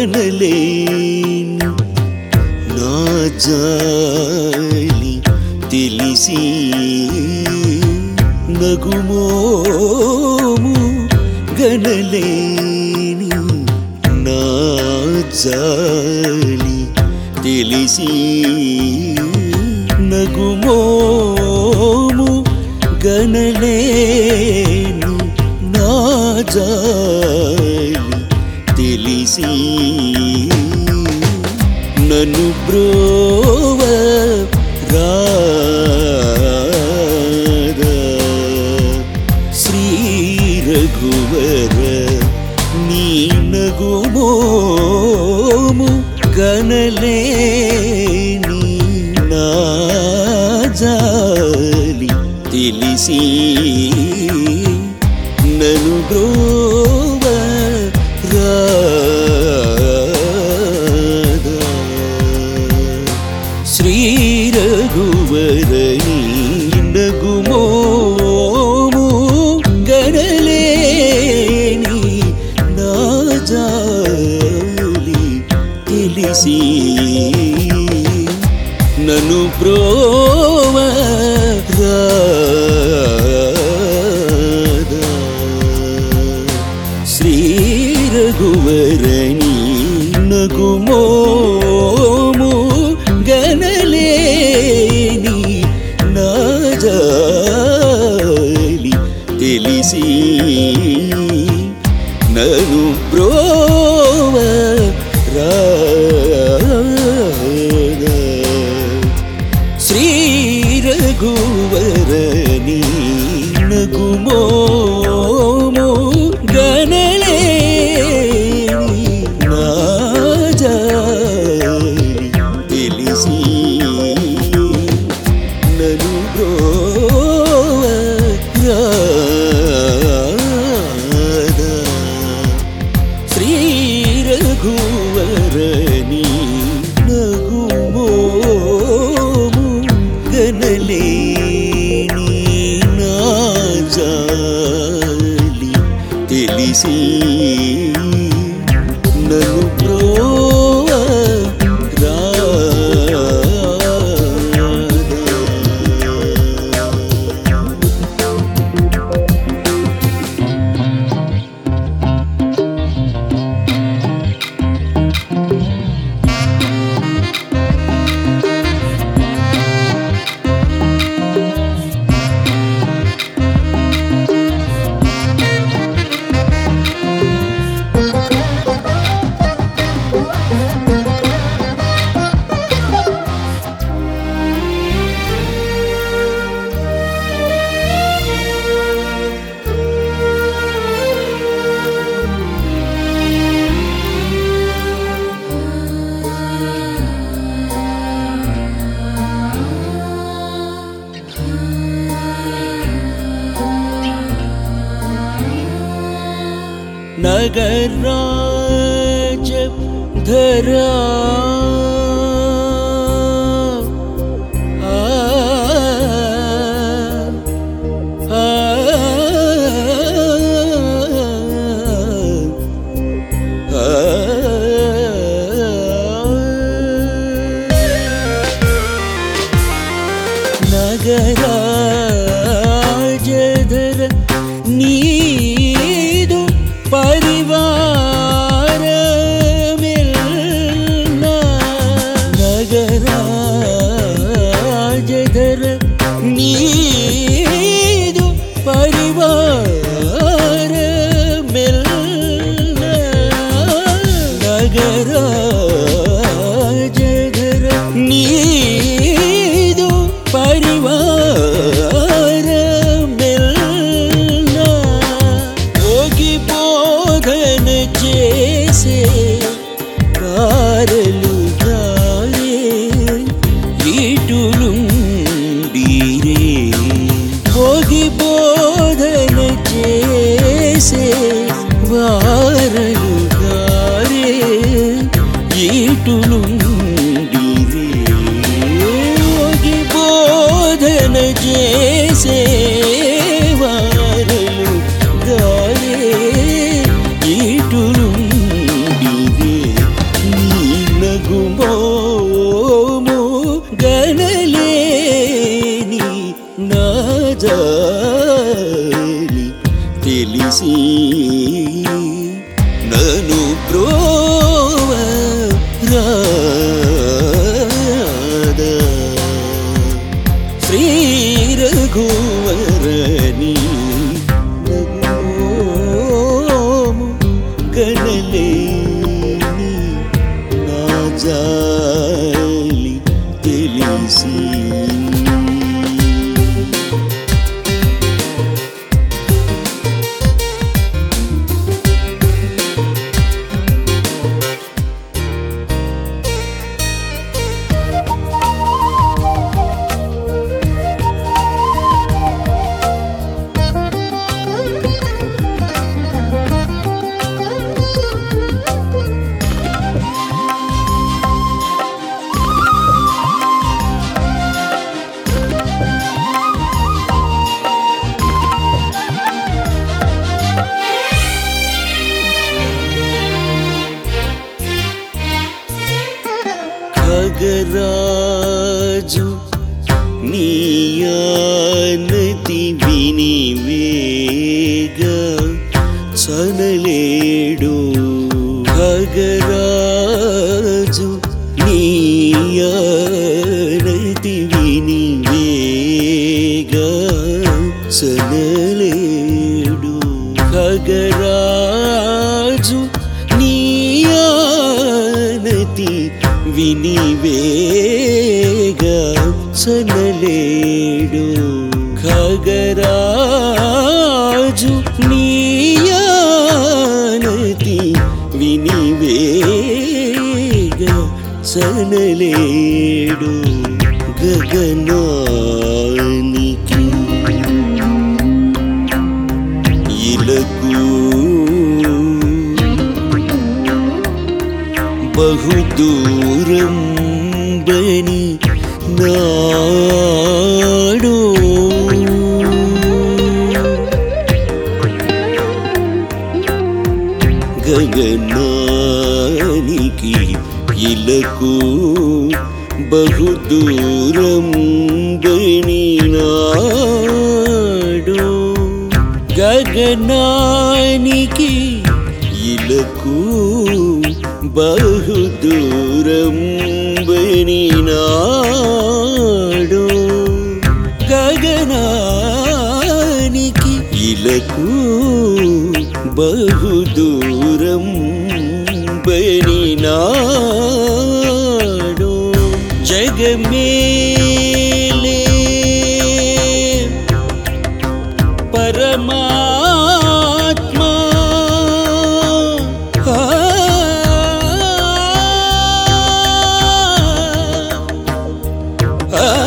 గనలేని నా జాలి తెలిసి నగుమోము గనలేని నా జాలి తెలిసి నగుమోము గనలేని నా జాలి తెలిసి నన్ను బ్రోవ రాధా శ్రీ రఘువర నీ నగుమోము గనలేని నా జాలి తెలిసి నన్ను బ్రోవ రాధా శ్రీ రఘువరణి నగుమోము గణలేని నా జాలి తెలిసి నన్ను ప్రోవ శ్రీ రఘువరణి నగుమోము గనలేని నా జాలి తెలిసి నను ప్రోవ రాధా శ్రీ రఘువరణి నగుమోము గనలేని నా జాలి తెలిసి నను బ్రోవ రాధా శ్రీ రఘువరణి నగుమోము గనలేని నా జాలి తెలిసి నన్ను బ్రోవ రాధా नगराज धरा आ, आ, ನಗರಾಜಧರ ನೀದು ಪರಿವಾರ ನಗರಾಜಧರ ನೀದು ಪರಿವಾರ ನಗರಾಜಧರ ನೀದು ಪರಿವಾರ తెలిసి నను బ్రోవ రాదా శ్రీ రఘువరని నగోము గణలేని నా జాలి తెలిసి ఖగరాజు నీయానతి విని వేగ చనలేడు ఖగరాజు నీయానతి విని వేగ చనలేడు ఖగరాజు నీయానతి వినివేగ సనలేడు ఖగరాజు నీయానతి వినివేగ సనలేడు గగనానికి ఇలకు బహుదూరం బని నాడు గగనానికి ఇలకు బహుదూరం బని నాడు గగనానికి ఇలకు బహుదూరం బనినాడు గగనానికి ఇలకు బహుదూరం బనినాడు జగమేలే పరమాత్మా ఆ, ఆ,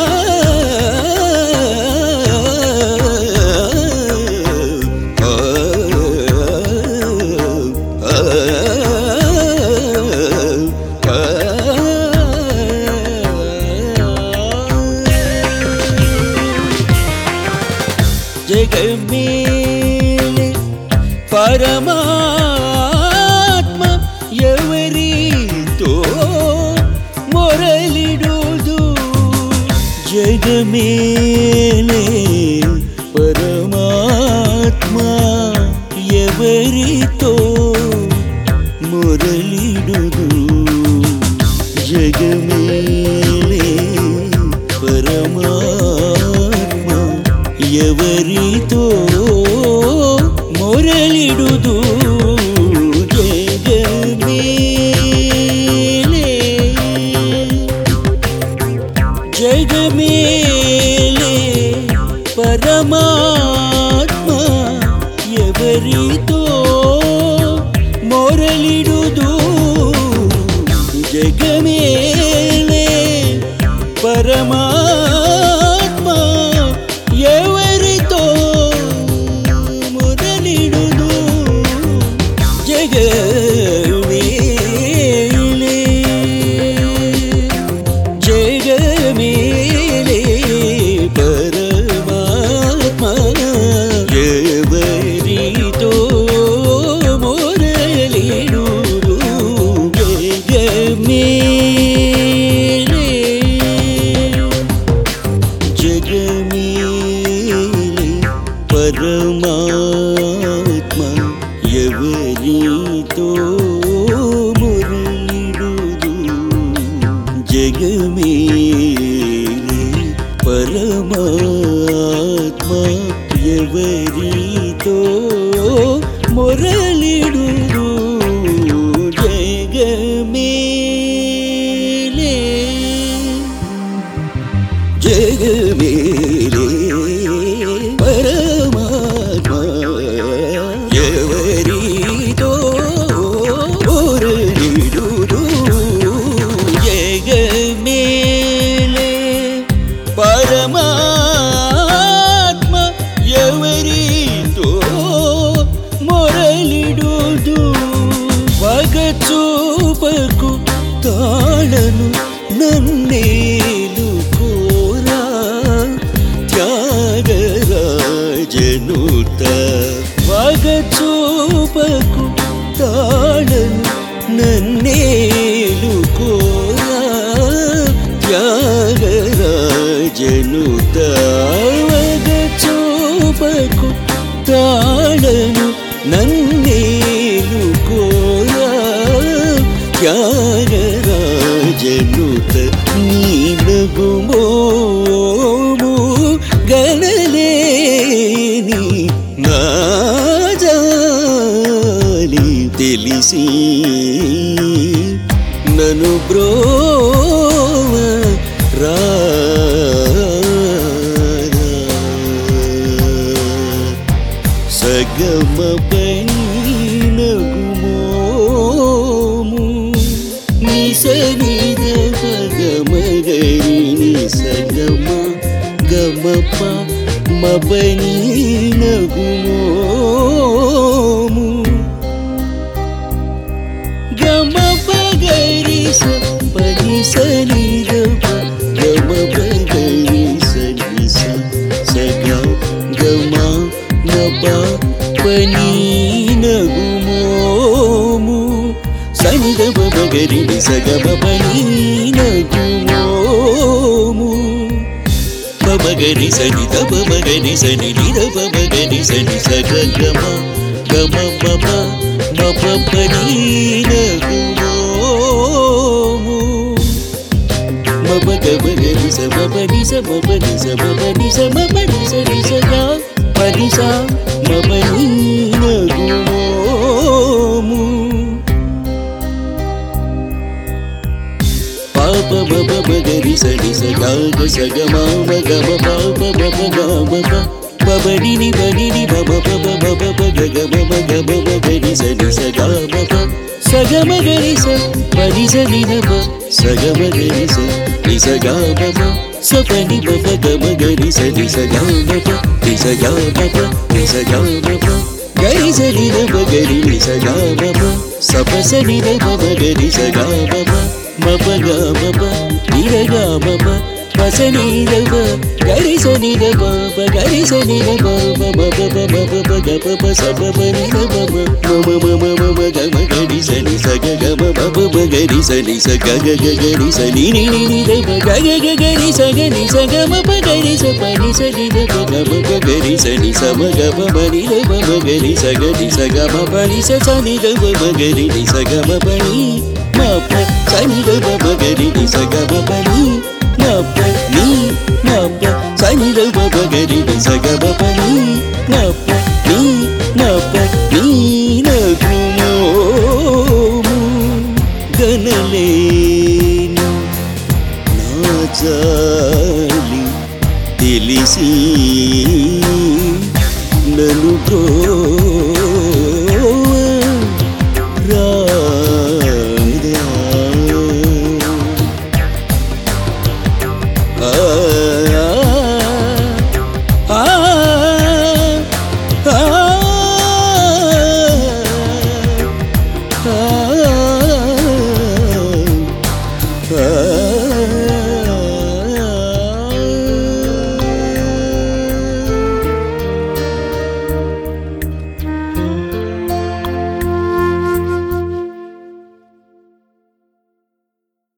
జగమేలే పరమాత్మ ఎవరితో మొరలిడుదు జగమేలే పరమాత్మ ఎవరితో మొరలిడుదు జగమేలే పరమాత్మ ఎవరితో మొరలిడుదు జగమేలే జగమేలే పరమాత్మ ఎవరితో మొరలిడుదు జగమేలే పరమాత్మ ఎవరితో మొరలిడుదు జగమేలే జగమేలే పరమాత్మ ఎవరితో మొరలిడుదు జగమేలే జగమేలే పరమాత్మ ఎవరితో మొరలిడు జగమేలే జగమేలే పరమాత్మ ఎవరితో మొరలిడు జగమేలే పరమాత్మ ఎవరితో మొరలిడుదు వగ చూపకు తాళను నన్నేలు కోరా త్యాగరాజనుత వగ చూపకు తాళను నన్నేలు కోరా త్యాగరాజనుత వగ చూపకు తాళను నన్నేలు కోరా త్యాగరాజనుత నీలగుమోము గణలేని నాజాలి తెలిసి నను బ్రోవ రారా సగమ పైనగుమోము నిసనిద పగమగరి నిసగమ గమప మబని నగుమోము గమ పగరి స పని సని గమ గమ పగరి సని స సగ గమ నప పని నగుమోము సని గమ పగరి సగమ పని నగుమోము పమగరి సని తప మగరి సని నిద పమగరి సని సగ గమ గమ మమ మప పని నగుమోము మమ గమగరి స మమ ని స మమ ని స మమ ని స మమ ని స ని స గ పని స మమ ని నగుమోము పాప మమ మగరి స ని స గ గ స గ మ మ గ మ పాప మమ గ మ ప పబ ని ని బ ని ని బ మ ప బ మ ప ప గ గ మ మ గ మ మ గ ని స ని స గ మ ప స గ మ గ ని స ప ని స ని న ప స గ మ గ ని స ని స గ మ ప స ప ని ప ప గ మ గ ని స ని స గ మ ప ని స గ మ ప ని స గ మ ప గ ని స ని న ప గ ని ని స గ మ ప స ప స ని న ప మ గ ని స గ మ ప మ ప గ మ ప ని ర గ మ ప ప స ని ర ప గ ని స ని ర ప ప గ ని స ని ర ప ప మ ప ప మ ప ప గ ప ప స ప ప ని ర ప మ మ మ మ మ మ మ గ మ గ ని స ని స గ గ మ మ ప ప గ ని స ని స గ గ గ గ ని స ని ని ని ని ర ప గ గ గ గ ని స గ ని స గ మ ప గ ని స ప ని స ని ర ప గ మ ప గ ని స ని స మ గ మ మ ని ర ప మ గ ని స గ ని స గ మ ప ని స స ని ర ప మ గ ని ని స గ మ ప ని మ ప స ని ర ప మ గ ని ని స గ మ ప ని మ ప ని మ ప స ని ర ప మ గ ని ని స గ మ ప ని మ ప ని మ ప ని న గు మో ము గనలేను నా జాలి తెలిసి నన్ను బ్రో